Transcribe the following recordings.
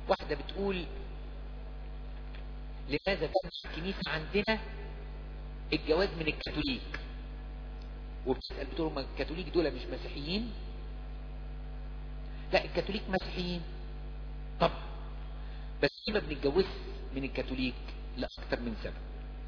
واحدة بتقول لماذا تمنع الكنيسة عندنا الجواز من الكاثوليك وبتسأل بتقول ما الكاثوليك دول مش مسيحيين لا الكاثوليك مسيحيين طبعا بس ليه ما بنتجوزش من الكاثوليك لأكتر من سبب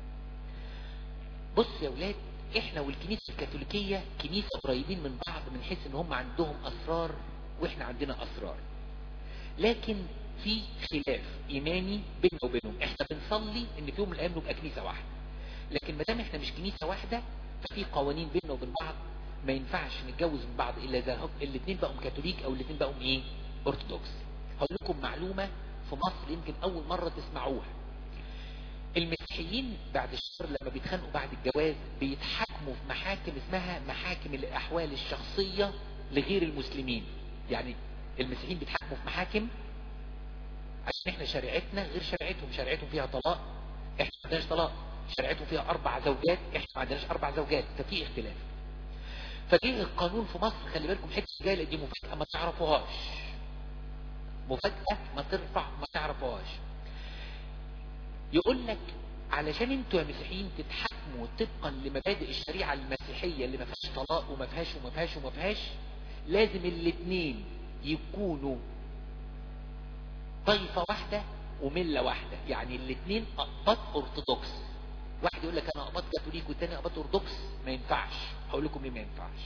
بص يا ولاد احنا والكنيسة الكاثوليكية كنيسة قريبين من بعض من حيث ان هم عندهم اسرار واحنا عندنا اسرار لكن في خلاف ايماني بيننا وبينهم احنا بنصلي ان في يوم من الايام نبقى كنيسة واحدة لكن ما دام احنا مش كنيسة واحدة ففي قوانين بيننا وبين بعض ما ينفعش نتجوز من بعض الا اذا الاثنين بقوا كاثوليك او الاثنين بقوا ايه ارثوذكس هقول لكم معلومة في مصر يمكن اول مرة تسمعوها المسيحيين بعد الشهر لما بيتخانقوا بعد الجواز بيتحاكموا في محاكم اسمها محاكم الاحوال الشخصية لغير المسلمين يعني المسيحيين بيتحاكموا في محاكم عشان احنا شريعتنا غير شريعتهم شريعتهم فيها طلاق احنا ما عندناش طلاق شريعتهم فيها اربع زوجات احنا ما عندناش اربع زوجات ففي اختلاف فجه القانون في مصر خلي بالكم حته جايه دي مفاجاه ما تعرفوهاش مفاجاه ما ترفع ما تعرفوهاش يقول لك علشان انتوا يا مسيحيين تتحكموا طبقا لمبادئ الشريعه المسيحيه اللي ما فيهاش طلاق وما فيهاش وما فيهاش وما فيهاش لازم الاثنين يكونوا طائفه واحده ومله واحده يعني الاثنين اقباط ارثوذكس واحد يقول لك انا اقباط كاثوليك والتاني اقباط ارثوذكس ما ينفعش هقول لكم ليه ما ينفعش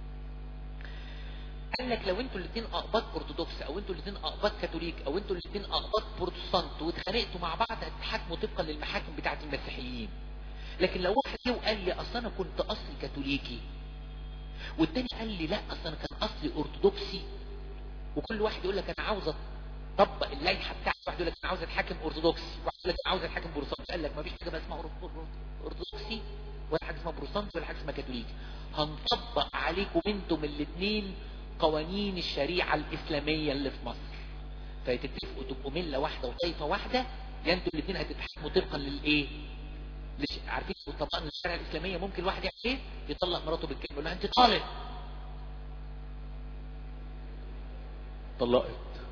قال لك لو انتوا الاثنين اقباط ارثوذكس او انتوا الاثنين اقباط كاثوليك او انتوا الاثنين اقباط بروتستانت واتخانقتوا مع بعض هتتحاكموا طبقا للمحاكم بتاعه المسيحيين لكن لو واحد جه وقال لي اصل انا كنت اصلي كاثوليكي والتاني قال لي لا اصل انا كان اصلي ارثوذكسي وكل واحد يقول لك انا عاوز اطبق اللائحه بتاعتي واحد يقول لك انا عاوز اتحاكم ارثوذكسي واحد يقول لك انا عاوز اتحاكم بروتستانت قال لك ما فيش حاجه اسمها ارثوذكسي ولا حاجه اسمها بروتستانت ولا حاجه اسمها كاثوليكي هنطبق عليكم انتم الاثنين قوانين الشريعة الإسلامية اللي في مصر فيتتفقوا تبقوا ملة واحدة وطائفة واحدة يا انتوا الاثنين هتتحكموا طبقا للايه لش... عارفين لو طبقنا الشريعة الإسلامية ممكن واحد يعمل ايه يطلق مراته بالكلمة يقول لها انت طالق طلقت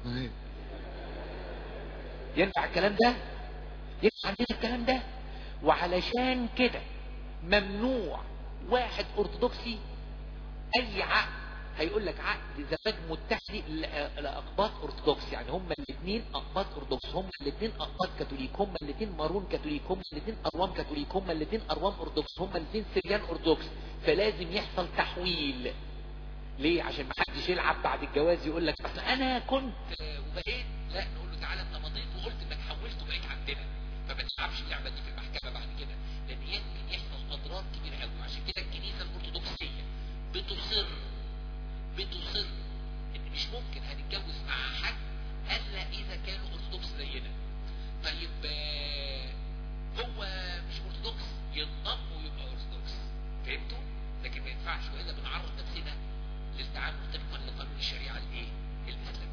ينفع الكلام ده ينفع عندنا الكلام ده وعلشان كده ممنوع واحد ارثوذكسي اي عقد هيقول لك عقد زواج متحدي لاقباط ارثوذكس يعني هما الاثنين اقباط ارثوذكس هما الاثنين اقباط كاثوليك هما الاثنين مارون كاثوليك هما الاثنين اروام كاثوليك هما الاثنين اروام ارثوذكس هما الاثنين سريان ارثوذكس فلازم يحصل تحويل ليه عشان ما حدش يلعب بعد الجواز يقول لك اصل انا كنت وبقيت لا نقول له تعالى انت مضيت وقلت انك حولت وبقيت عندنا فما تلعبش اللعبه دي في المحكمه بعد كده لان يمكن يحصل اضرار كبيره قوي عشان كده الكنيسه الارثوذكسيه بتصر بتصر ان مش ممكن هنتجوز مع حد الا اذا كانوا ارثوذكس زينا طيب هو مش ارثوذكس ينضم ويبقى ارثوذكس فهمتوا لكن ما ينفعش والا بنعرض نفسنا للتعامل طبقا لقانون الشريعه الايه الاسلاميه